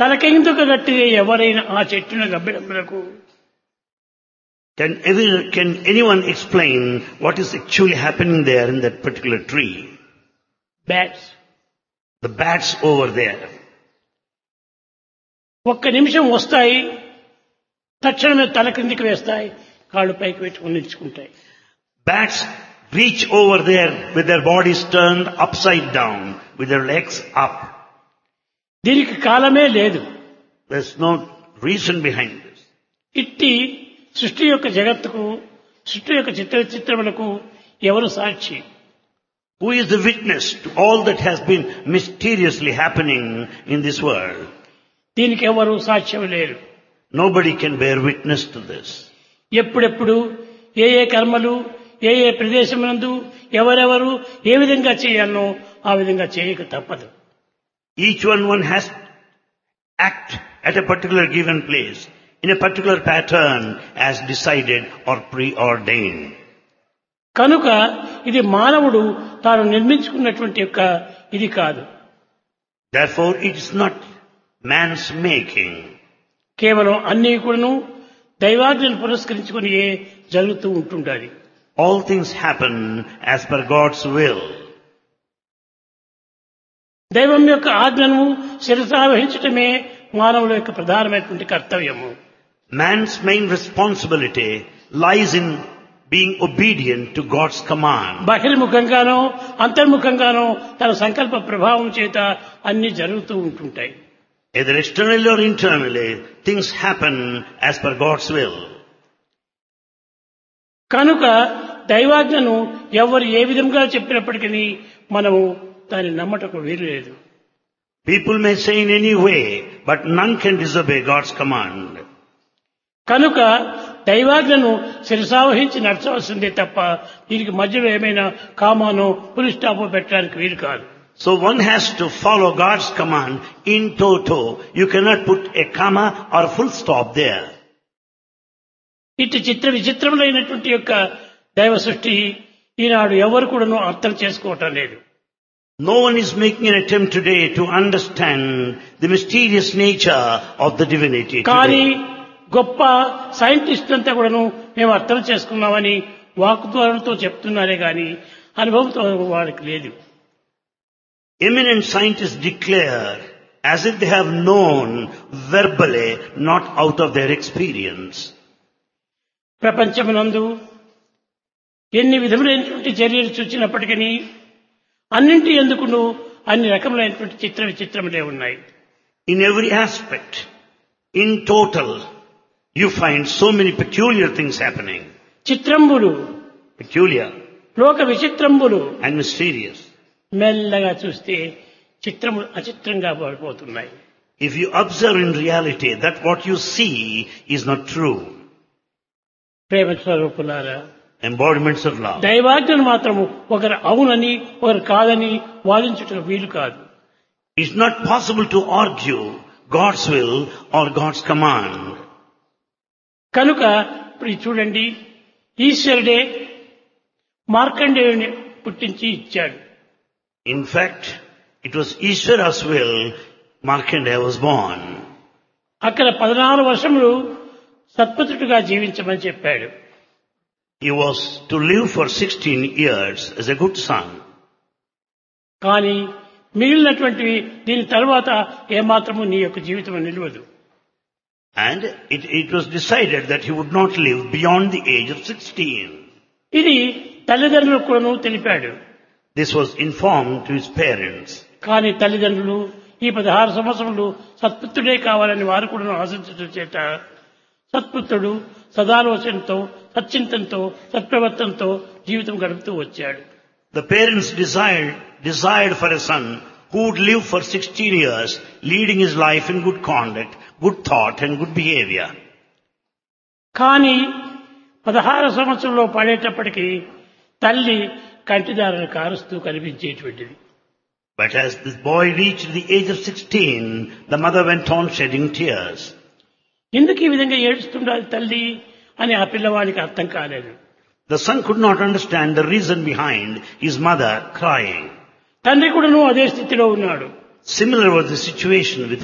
తలకెందుకు గట్టిగా ఎవరైనా ఆ చెట్టును గబ్బిడములకు Can, ever, can anyone explain what is actually happening there in that particular tree? Bats The bats over there. ఒక్క నిమిషం వస్తాయి తక్షణమే తల కిందికి వేస్తాయి కాళ్ళు పైకి పెట్టుకుని నిలుచుకుంటాయి Bats reach over there with their bodies turned upside down, with their legs up. దీనికి కాలమే లేదు There's no reason behind this. ఇట్టి సృష్టి యొక్క జగత్తుకు సృష్టి యొక్క చిత్ర చిత్రములకు ఎవరు సాక్షి Who is the witness to all that has been mysteriously happening in this world? దీనికి ఎవరు సాక్ష్యం లేరు Nobody can bear witness to this. ఎప్పుడెప్పుడు ఏ ఏ కర్మలు ఏ ఏ ప్రదేశమునందు ఎవరెవరు ఏ విధంగా చేయాలనో ఆ విధంగా చేయక తప్పదు Each one one has to act at a particular given place, in a particular pattern as decided or preordained. కనుక ఇది మానవుడు తాను నిర్మించుకున్నటువంటి యొక్క ఇది కాదు Therefore it is not man's making. కేవలం అన్ని కూడాను దైవాజ్ఞను పురస్కరించుకుని జరుగుతూ ఉంటుండాలి All things happen as per God's will. దైవం యొక్క ఆజ్ఞను శిరసావహించటమే మానవుల యొక్క ప్రధానమైనటువంటి కర్తవ్యము Man's main responsibility lies in being obedient to God's command. బహిర్ముఖంగానో అంతర్ముఖంగానో తన సంకల్ప ప్రభావం చేత అన్ని జరుగుతూ ఉంటుంటాయి Either externally or internally, things happen as per God's will. కనుక దైవాజ్ఞను ఎవరు ఏ విధంగా చెప్పినప్పటికీ మనము దాన్ని నమ్మటకు వీలు లేదు People may say in any way, but none can disobey God's command. కనుక దైవాజ్ఞను శిరసావహించి నడచవలసిందే తప్ప దీనికి మధ్యలో ఏమైనా కామానో పులి స్టాపో పెట్టడానికి వీలు కాదు So one has to follow God's command in toto. You cannot put a comma or a full stop there. ఇటు చిత్ర విచిత్రములైనటువంటి యొక్క దైవ సృష్టి ఈనాడు ఎవరు కూడాను అర్థం చేసుకోవటం లేదు No one is making an attempt today to understand the mysterious nature of the divinity. కానీ Today. గొప్ప సైంటిస్ట్ అంతా కూడాను మేము అర్థం చేసుకున్నామని వాక్ద్వారంతో చెప్తున్నారే గాని అనుభవంతో వాళ్ళకి లేదు Eminent scientists declare as if they have known verbally, not out of their experience. ప్రపంచమునందు ఎన్ని విధములైనటువంటి చర్యలు చూచినప్పటికీ అన్నింటి ఎందుకును అన్ని రకములైనటువంటి చిత్ర విచిత్రములే ఉన్నాయి In every aspect, in total, you find so many peculiar things happening. చిత్రంబులు Peculiar లోక విచిత్రంబులు and mysterious. మెల్లగా చూస్తే చిత్రము అచిత్రంగా పడిపోతున్నాయి If you observe in reality that what you see is not true, ప్రేమ స్వరూపులారా embodiments of love. దైవాజ్ఞను మాత్రము ఒకరు అవునని ఒకరు కాదని వాదించుట వీలు కాదు It's not possible to argue God's will or God's command. కనుక ఇప్పుడు ఇది చూడండి ఈశ్వరుడే మార్కండేయుని పుట్టించి ఇచ్చాడు In fact, it was Ishvara's will Markandeya was born. అక్కడ పదనారు వర్షములు సత్పుత్రుడిగా జీవించమని చెప్పాడు He was to live for 16 years as a good son. కానీ మిగిలినటువంటివి దీని తర్వాత ఏమాత్రము నీ యొక్క జీవితం నిలవదు And it, it was decided that he would not live beyond the age of 16. ఇది తల్లిదండ్రులకు కూడాను తెలిపాడు This was informed to his parents. కానీ తల్లిదండ్రులు ఈ పదహారు సంవత్సరములు సత్పుత్రుడే కావాలని వారు కూడా ఆశించడం చేత సత్పుత్రుడు సదాలోచనతో సచ్చింతంతో సత్ప్రవర్తనతో జీవితం గడుపుతూ వచ్చాడు The parents desired, desired for a son who would live for 16 years, leading his life in good conduct, good thought and good behavior. కానీ పదహారు సంవత్సరంలో పడేటప్పటికి తల్లి కంటిదారులు కారుస్తూ కనిపించేటువంటిది But as this boy reached the age of 16, the mother went on shedding tears. ఎందుకు ఈ విధంగా ఏడుస్తుండాలి తల్లి అని ఆ పిల్లవాడికి అర్థం కాలేదు The son could not understand the reason behind his mother crying. తండ్రి కూడాను అదే స్థితిలో ఉన్నాడు Similar was the situation with